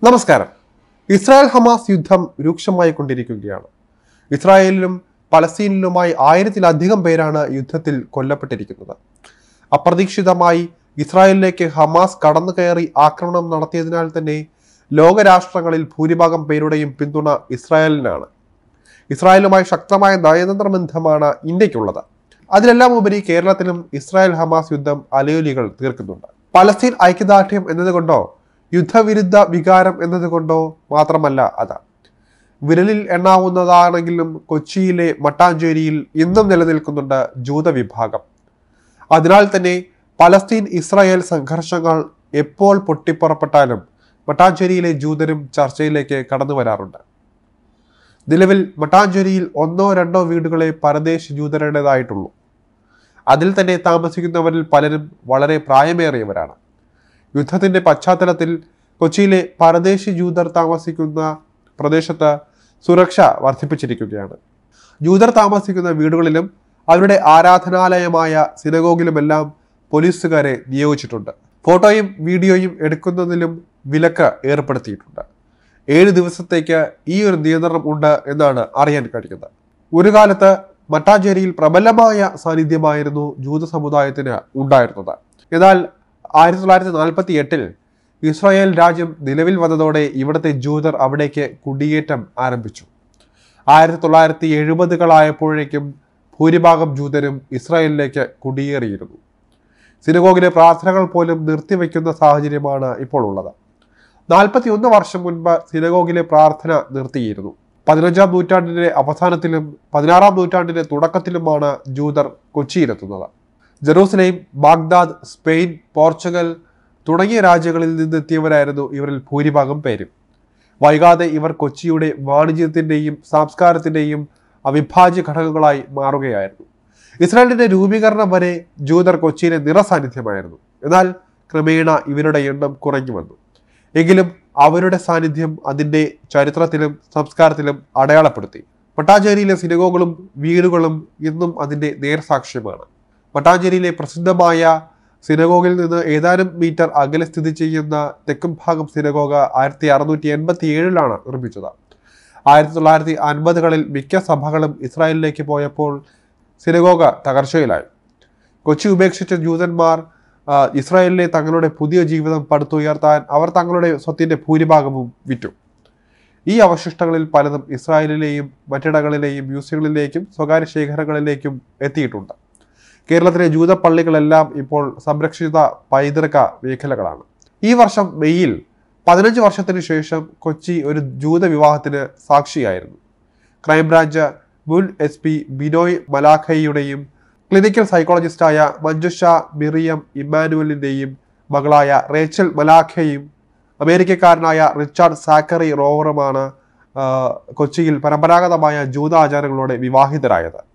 നമസ്കാരം Israel Hamas യുദ്ധം രൂക്ഷമായി കൊണ്ടിരിക്കുകയാണ് ഇസ്രായേലിലും പലസ്തീനിലുമായി ആയിരത്തിലധികം പേരാണ് യുദ്ധത്തിൽ കൊല്ലപ്പെട്ടിരിക്കുന്നത് അപ്രതീക്ഷിതമായി ഇസ്രായേലിലേക്ക് ഹമാസ് കടന്നു കയറി ആക്രമണം നടത്തിയതിനാൽ തന്നെ ലോകരാഷ്ട്രങ്ങളിൽ ഭൂരിഭാഗം പേരുടെയും പിന്തുണ ഇസ്രായേലിനാണ് ഇസ്രായേലുമായി ശക്തമായ നയതന്ത്ര ബന്ധമാണ് ഇന്ത്യക്കുള്ളത് അതിലെല്ലാം ഉപരി കേരളത്തിലും ഇസ്രായേൽ ഹമാസ് യുദ്ധം അലയൊലികൾ തീർക്കുന്നുണ്ട് പലസ്തീൻ ഐക്യദാർഢ്യം എന്നതുകൊണ്ടോ യുദ്ധവിരുദ്ധ വികാരം എന്നതുകൊണ്ടോ മാത്രമല്ല അത് വിരലിൽ എണ്ണാവുന്നതാണെങ്കിലും കൊച്ചിയിലെ മട്ടാഞ്ചേരിയിൽ ഇന്നും നിലനിൽക്കുന്നുണ്ട് ജൂത വിഭാഗം അതിനാൽ തന്നെ പലസ്തീൻ ഇസ്രായേൽ സംഘർഷങ്ങൾ എപ്പോൾ പൊട്ടിപ്പുറപ്പെട്ടാലും മട്ടാഞ്ചേരിയിലെ ജൂതരും ചർച്ചയിലേക്ക് കടന്നു വരാറുണ്ട് നിലവിൽ മട്ടാഞ്ചേരിയിൽ ഒന്നോ രണ്ടോ വീടുകളെ പരദേശ് ജൂതരുടേതായിട്ടുള്ളൂ അതിൽ തന്നെ താമസിക്കുന്നവരിൽ പലരും വളരെ പ്രായമേറിയവരാണ് യുദ്ധത്തിന്റെ പശ്ചാത്തലത്തിൽ കൊച്ചിയിലെ പരദേശി ജൂതർ താമസിക്കുന്ന പ്രദേശത്ത് സുരക്ഷ വർദ്ധിപ്പിച്ചിരിക്കുകയാണ് ജൂതർ താമസിക്കുന്ന വീടുകളിലും അവരുടെ ആരാധനാലയമായ സിനഗോഗിലുമെല്ലാം പോലീസുകാരെ നിയോഗിച്ചിട്ടുണ്ട് ഫോട്ടോയും വീഡിയോയും എടുക്കുന്നതിലും വിലക്ക് ഏർപ്പെടുത്തിയിട്ടുണ്ട് ഏഴ് ദിവസത്തേക്ക് ഈ ഒരു നിയന്ത്രണം ഉണ്ട് എന്നാണ് അറിയാൻ കഴിയുന്നത് ഒരു കാലത്ത് മട്ടാഞ്ചേരിയിൽ പ്രബലമായ സാന്നിധ്യമായിരുന്നു ജൂത സമുദായത്തിന് ഉണ്ടായിരുന്നത് എന്നാൽ ആയിരത്തി തൊള്ളായിരത്തി നാൽപ്പത്തി എട്ടിൽ ഇസ്രായേൽ രാജ്യം നിലവിൽ വന്നതോടെ ഇവിടുത്തെ ജൂതർ അവിടേക്ക് കുടിയേറ്റം ആരംഭിച്ചു ആയിരത്തി തൊള്ളായിരത്തി എഴുപതുകളായപ്പോഴേക്കും ഭൂരിഭാഗം ജൂതരും ഇസ്രായേലിലേക്ക് കുടിയേറിയിരുന്നു സിനഗോഗിലെ പ്രാർത്ഥനകൾ പോലും നിർത്തിവെക്കുന്ന സാഹചര്യമാണ് ഇപ്പോൾ ഉള്ളത് നാൽപ്പത്തി ഒന്ന് വർഷം മുൻപ് സിനഗോഗിലെ പ്രാർത്ഥന നിർത്തിയിരുന്നു പതിനഞ്ചാം നൂറ്റാണ്ടിന്റെ അവസാനത്തിലും പതിനാറാം നൂറ്റാണ്ടിന്റെ തുടക്കത്തിലുമാണ് ജൂതർ കൊച്ചിയിലെത്തുന്നത് ജെറൂസലേം ബാഗ്ദാദ് സ്പെയിൻ പോർച്ചുഗൽ തുടങ്ങിയ രാജ്യങ്ങളിൽ നിന്നെത്തിയവരായിരുന്നു ഇവരിൽ ഭൂരിഭാഗം പേരും വൈകാതെ ഇവർ കൊച്ചിയുടെ വാണിജ്യത്തിന്റെയും സംസ്കാരത്തിന്റെയും അവിഭാജ്യ ഘടകങ്ങളായി മാറുകയായിരുന്നു ഇസ്രായേലിന്റെ രൂപീകരണം വരെ ജൂതർ കൊച്ചിയിലെ നിറസാന്നിധ്യമായിരുന്നു എന്നാൽ ക്രമേണ ഇവരുടെ എണ്ണം കുറഞ്ഞു വന്നു എങ്കിലും അവരുടെ സാന്നിധ്യം അതിന്റെ ചരിത്രത്തിലും സംസ്കാരത്തിലും അടയാളപ്പെടുത്തി മട്ടാഞ്ചേരിയിലെ സിനഗോകളും വീടുകളും ഇന്നും അതിന്റെ നേർസാക്ഷ്യമാണ് മട്ടാഞ്ചേരിയിലെ പ്രസിദ്ധമായ സിനഗോഗിൽ നിന്ന് ഏതാനും മീറ്റർ അകലെ സ്ഥിതി ചെയ്യുന്ന തെക്കും ഭാഗം സിനഗോഗ ആയിരത്തി അറുന്നൂറ്റി എൺപത്തി ഏഴിലാണ് നിർമ്മിച്ചത് ആയിരത്തി തൊള്ളായിരത്തി അൻപതുകളിൽ മിക്ക സഭകളും ഇസ്രായേലിലേക്ക് പോയപ്പോൾ സിനഗോഗ തകർച്ചയിലായി കൊച്ചി ഉപേക്ഷിച്ച ജൂതന്മാർ ആ, ഇസ്രായേലിലെ തങ്ങളുടെ പുതിയ ജീവിതം പടുത്തുയർത്താൻ അവർ തങ്ങളുടെ സ്വത്തിന്റെ ഭൂരിഭാഗവും വിറ്റു ഈ അവശിഷ്ടങ്ങളിൽ പലതും ഇസ്രായേലിലെയും മറ്റിടങ്ങളിലെയും മ്യൂസിയങ്ങളിലേക്കും സ്വകാര്യ ശേഖരങ്ങളിലേക്കും എത്തിയിട്ടുണ്ട് കേരളത്തിലെ ജൂത പള്ളികളെല്ലാം ഇപ്പോൾ സംരക്ഷിത പൈതൃക മേഖലകളാണ് ഈ വർഷം മെയ്യിൽ പതിനഞ്ച് വർഷത്തിന് ശേഷം കൊച്ചി ഒരു ജൂത വിവാഹത്തിന് സാക്ഷിയായിരുന്നു ക്രൈംബ്രാഞ്ച് മുൻ എസ് പി ബിനോയ് മലാഖയുടെയും ക്ലിനിക്കൽ സൈക്കോളജിസ്റ്റായ മഞ്ജുഷ മിറിയം ഇമ്മാനുവലിൻ്റെയും മകളായ റേച്ചൽ മലാഖയും അമേരിക്കക്കാരനായ റിച്ചാർഡ് സാക്കറി റോവറുമാണ് ആ, കൊച്ചിയിൽ പരമ്പരാഗതമായ ജൂതാചാരങ്ങളോടെ വിവാഹിതരായത്